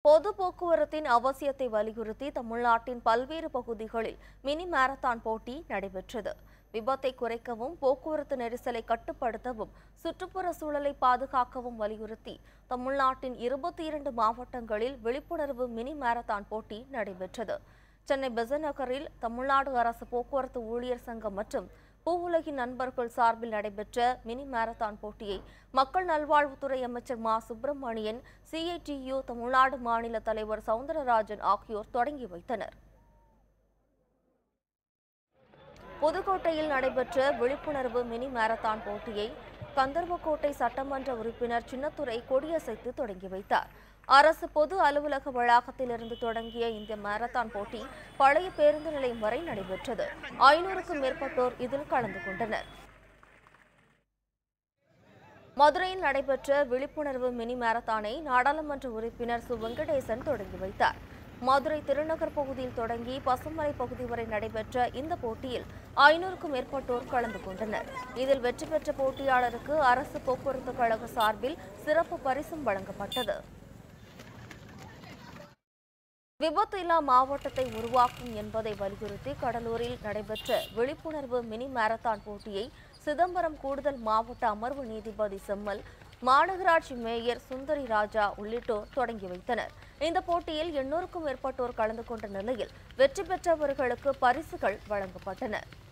பொது போக்குவரத்தின் அவசியத்தை வலியுறுத்தி தமிழ்நாட்டின் பல்வேறு பகுதிகளில் மினி மாரத்தான் போட்டி நடைபெற்றது விபத்தை குறைக்கவும் போக்குவரத்து நெரிசலை கட்டுப்படுத்தவும் சுற்றுப்புற சூழலை பாதுகாக்கவும் வலியுறுத்தி தமிழ்நாட்டின் இருபத்தி இரண்டு மாவட்டங்களில் விழிப்புணர்வு மினி மாரத்தான் போட்டி நடைபெற்றது சென்னை பெசநகரில் தமிழ்நாடு அரசு போக்குவரத்து ஊழியர் சங்கம் மற்றும் பூவுலகின் நண்பர்கள் சார்பில் நடைபெற்ற மினி மாரத்தான் போட்டியை மக்கள் நல்வாழ்வுத்துறை அமைச்சர் மா சுப்பிரமணியன் சிஐடியு தமிழ்நாடு மாநில தலைவர் சவுந்தரராஜன் ஆகியோர் தொடங்கி வைத்தனர் புதுக்கோட்டையில் நடைபெற்ற விழிப்புணர்வு மினி மாரத்தான் போட்டியை கந்தர்வக்கோட்டை சட்டமன்ற உறுப்பினர் சின்னத்துரை கொடியசைத்து தொடங்கி வைத்தார் அரசு பொது அலுவலக வளாகத்திலிருந்து தொடங்கிய இந்த மாரத்தான் போட்டி பழைய பேருந்து நிலையம் வரை நடைபெற்றது ஐநூறுக்கும் மேற்பட்டோர் இதில் கலந்து கொண்டனர் மதுரையில் நடைபெற்ற விழிப்புணர்வு மினி மாரத்தானை நாடாளுமன்ற உறுப்பினர் சு வெங்கடேசன் தொடங்கி வைத்தார் மதுரை திருநகர் பகுதியில் தொடங்கி பசுமலை பகுதி வரை நடைபெற்ற இந்த போட்டியில் ஐநூறுக்கும் மேற்பட்டோர் கலந்து கொண்டனர் இதில் வெற்றி பெற்ற போட்டியாளருக்கு அரசு போக்குவரத்து கழக சார்பில் சிறப்பு பரிசும் வழங்கப்பட்டது விபத்து இல்லா மாவட்டத்தை உருவாக்கும் என்பதை வலியுறுத்தி கடலூரில் நடைபெற்ற விழிப்புணர்வு மினி மாரத்தான் போட்டியை சிதம்பரம் கூடுதல் மாவட்ட அமர்வு நீதிபதி செம்மல் மாநகராட்சி மேயர் சுந்தரி ராஜா உள்ளிட்டோர் தொடங்கி வைத்தனர் இந்த போட்டியில் எண்ணூறுக்கும் மேற்பட்டோர் கலந்து கொண்ட நிலையில் வெற்றி பெற்றவர்களுக்கு பரிசுகள் வழங்கப்பட்டன